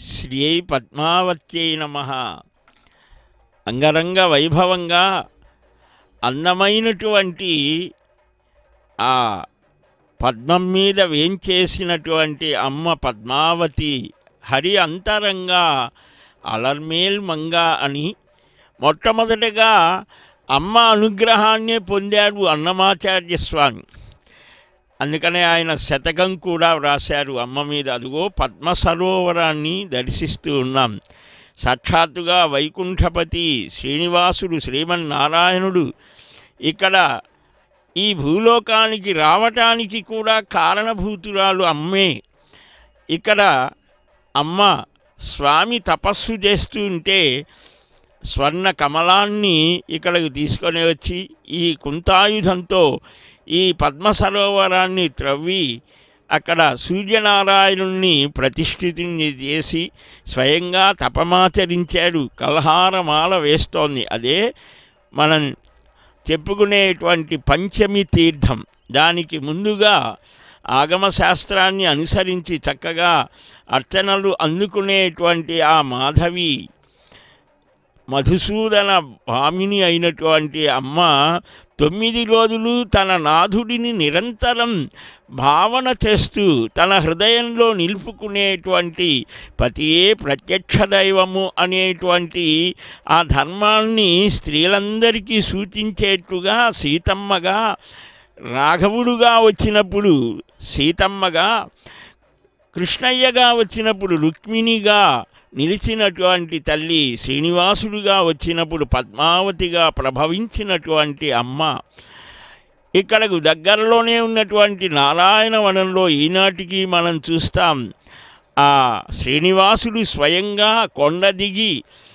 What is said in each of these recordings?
శ్రీ పద్మావత్యై నమ అంగరంగ వైభవంగా అందమైనటువంటి ఆ పద్మం మీద వేంచేసినటువంటి అమ్మ పద్మావతి హరి అంతరంగా అలర్మేల్ మంగ అని మొట్టమొదటగా అమ్మ అనుగ్రహాన్నే పొందాడు అన్నమాచార్య స్వామి అందుకనే ఆయన శతకం కూడా వ్రాశారు అమ్మ మీద అదిగో పద్మ సరోవరాన్ని దర్శిస్తూ ఉన్నాం సాక్షాత్తుగా వైకుంఠపతి శ్రీనివాసుడు శ్రీమన్నారాయణుడు ఇక్కడ ఈ భూలోకానికి రావటానికి కూడా కారణభూతురాలు అమ్మే ఇక్కడ అమ్మ స్వామి తపస్సు చేస్తూ ఉంటే స్వర్ణ కమలాన్ని ఇక్కడికి తీసుకొని వచ్చి ఈ కుంతాయుధంతో ఈ పద్మ సరోవరాన్ని త్రవ్వి అక్కడ సూర్యనారాయణుణ్ణి ప్రతిష్ఠితుని చేసి స్వయంగా తపమాచరించాడు కల్హారమాల వేస్తోంది అదే మనం చెప్పుకునేటువంటి పంచమి తీర్థం దానికి ముందుగా ఆగమశాస్త్రాన్ని అనుసరించి చక్కగా అర్చనలు అందుకునేటువంటి ఆ మాధవి మధుసూదన భామిని అయినటువంటి అమ్మ తొమ్మిది రోజులు తన నాథుడిని నిరంతరం భావన చేస్తూ తన హృదయంలో నిలుపుకునేటువంటి పతియే ప్రత్యక్ష దైవము అనేటువంటి ఆ ధర్మాన్ని స్త్రీలందరికీ సూచించేట్టుగా సీతమ్మగా రాఘవుడుగా వచ్చినప్పుడు సీతమ్మగా కృష్ణయ్యగా వచ్చినప్పుడు రుక్మిణిగా నిలిచినటువంటి తల్లి శ్రీనివాసుడుగా వచ్చినప్పుడు పద్మావతిగా ప్రభవించినటువంటి అమ్మ ఇక్కడకు దగ్గరలోనే ఉన్నటువంటి నారాయణవనంలో ఈనాటికి మనం చూస్తాం ఆ శ్రీనివాసుడు స్వయంగా కొండ దిగి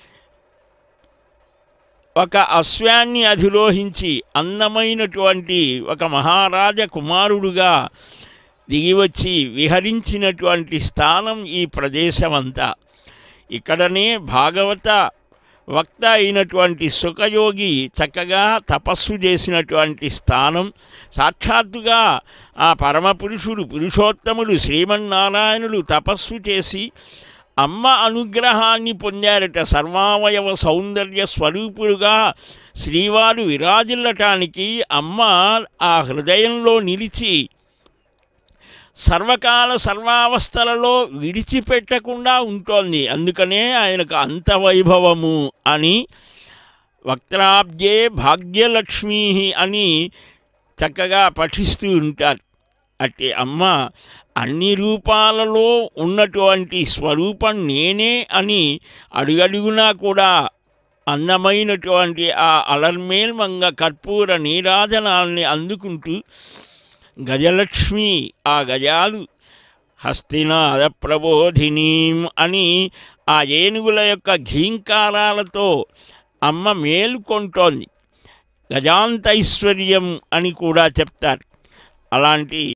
ఒక అశ్వాన్ని అధిరోహించి అందమైనటువంటి ఒక మహారాజ కుమారుడుగా దిగివచ్చి విహరించినటువంటి స్థానం ఈ ప్రదేశమంతా ఇక్కడనే భాగవత వక్త అయినటువంటి సుఖయోగి చక్కగా తపస్సు చేసినటువంటి స్థానం సాక్షాత్తుగా ఆ పరమపురుషుడు పురుషోత్తముడు శ్రీమన్నారాయణుడు తపస్సు చేసి అమ్మ అనుగ్రహాన్ని పొందారట సర్వావయవ సౌందర్య స్వరూపుడుగా శ్రీవారు విరాజిల్లటానికి అమ్మ ఆ హృదయంలో నిలిచి సర్వకాల సర్వావస్థలలో విడిచిపెట్టకుండా ఉంటోంది అందుకనే ఆయనకు అంత వైభవము అని వక్త్రాబ్జే భాగ్యలక్ష్మీ అని చక్కగా పఠిస్తూ ఉంటారు అట్టి అమ్మ అన్ని రూపాలలో ఉన్నటువంటి స్వరూపం నేనే అని అడుగడుగునా కూడా అందమైనటువంటి ఆ అలర్మేల్మంగ కర్పూర నీరాజనాల్ని అందుకుంటూ గజలక్ష్మి ఆ గజాలు హస్తినాద ప్రబోధినీం అని ఆ ఏనుగుల యొక్క ఘీంకారాలతో అమ్మ మేలుకొంటోంది గజాంతైశ్వర్యం అని కూడా చెప్తారు అలాంటి